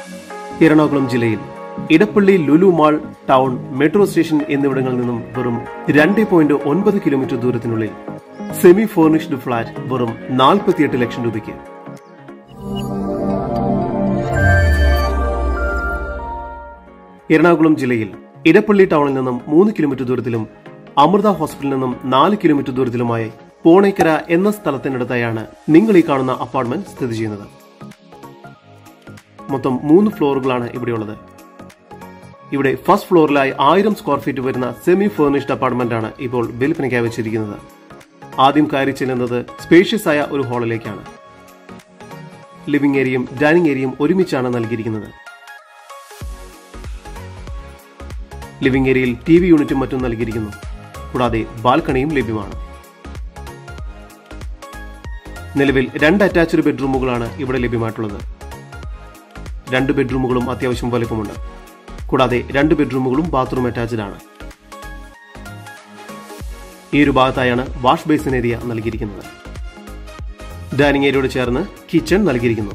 എറണാകുളം ജില്ലയിൽ Edappally Lulu mall town metro station എന്നിവിടങ്ങളിൽ നിന്നും വെറും രണ്ട് പോയിന്റ് ഒൻപത് കിലോമീറ്റർ ദൂരത്തിനുള്ളിൽ സെമി ഫേർണിഷ്ഡ് ഫ്ളാറ്റ് വെറും നാൽപ്പത്തിയെട്ട് ലക്ഷം രൂപയ്ക്ക് എറണാകുളം ജില്ലയിൽ ഇടപ്പള്ളി ടൗണിൽ നിന്നും മൂന്ന് കിലോമീറ്റർ ദൂരത്തിലും അമൃത ഹോസ്പിറ്റലിൽ നിന്നും നാല് കിലോമീറ്റർ ദൂരത്തിലുമായി പോണേക്കര എന്ന സ്ഥലത്തിനടുത്തായാണ് നിങ്ങൾ ഈ കാണുന്ന അപ്പാർട്ട്മെന്റ് സ്ഥിതി ചെയ്യുന്നത് മൊത്തം മൂന്ന് ഫ്ലോറുകളാണ് ഇവിടെയുള്ളത് ഇവിടെ ഫസ്റ്റ് ഫ്ലോറിലായി ആയിരം സ്ക്വയർ ഫീറ്റ് വരുന്ന സെമി ഫേർണിഷ്ഡ് അപ്പാർട്ട്മെന്റ് ആണ് ഇപ്പോൾ വിൽപ്പനയ്ക്കായി വെച്ചിരിക്കുന്നത് ആദ്യം കയറി ചെല്ലുന്നത് സ്പേഷ്യസ് ആയ ഒരു ഹാളിലേക്കാണ് ലിവിംഗ് ഏരിയയും ഡൈനിങ് ഏരിയയും ഒരുമിച്ചാണ് നൽകിയിരിക്കുന്നത് ലിവിംഗ് ഏരിയയിൽ ടി വി യൂണിറ്റും മറ്റും നൽകിയിരിക്കുന്നു കൂടാതെ ബാൽക്കണിയും ലഭ്യമാണ് നിലവിൽ രണ്ട് അറ്റാച്ച്ഡ് ബെഡ്റൂമുകളാണ് ഇവിടെ ലഭ്യമായിട്ടുള്ളത് രണ്ട് ബെഡ്റൂമുകളും അത്യാവശ്യം വലുപ്പമുണ്ട് കൂടാതെ രണ്ട് ബെഡ്റൂമുകളും ബാത്റൂം അറ്റാച്ച്ഡ് ആണ് ഈ ഒരു ഭാഗത്തായാണ് വാഷ് ബേസിൻ ഏരിയ നൽകിയിരിക്കുന്നത് ഡൈനിങ് ഏരിയയോട് ചേർന്ന് കിച്ചൺ നൽകിയിരിക്കുന്നു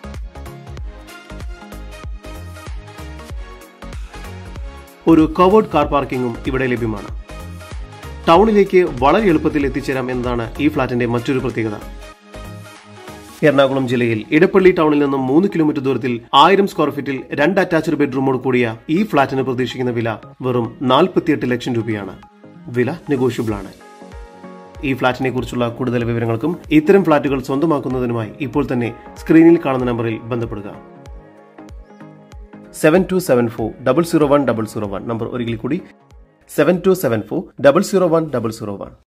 ഒരു കവേർഡ് കാർ പാർക്കിംഗും ഇവിടെ ലഭ്യമാണ് ടൗണിലേക്ക് വളരെ എളുപ്പത്തിൽ എത്തിച്ചേരാം എന്നതാണ് ഈ ഫ്ളാറ്റിന്റെ മറ്റൊരു പ്രത്യേകത എറണാകുളം ജില്ലയിൽ ഇടപ്പള്ളി ടൗണിൽ നിന്നും മൂന്ന് കിലോമീറ്റർ ദൂരത്തിൽ ആയിരം സ്ക്വയർ ഫീറ്റിൽ രണ്ട് അറ്റാച്ച്ഡ് ബെഡ്റൂമോട് കൂടിയ ഈ ഫ്ളാറ്റിന് പ്രതീക്ഷിക്കുന്ന വില വെറും നാൽപ്പത്തിയെട്ട് ലക്ഷം രൂപയാണ് വില നെഗോഷ്യബിൾ ആണ് ഈ ഫ്ളാറ്റിനെ കുറിച്ചുള്ള കൂടുതൽ വിവരങ്ങൾക്കും ഇത്തരം ഫ്ളാറ്റുകൾ സ്വന്തമാക്കുന്നതിനുമായി ഇപ്പോൾ തന്നെ സ്ക്രീനിൽ കാണുന്ന നമ്പറിൽ ബന്ധപ്പെടുക seven two seven four double zero one double zero one number ഒരിക്കൽ കൂടി seven two seven four double zero one double zero one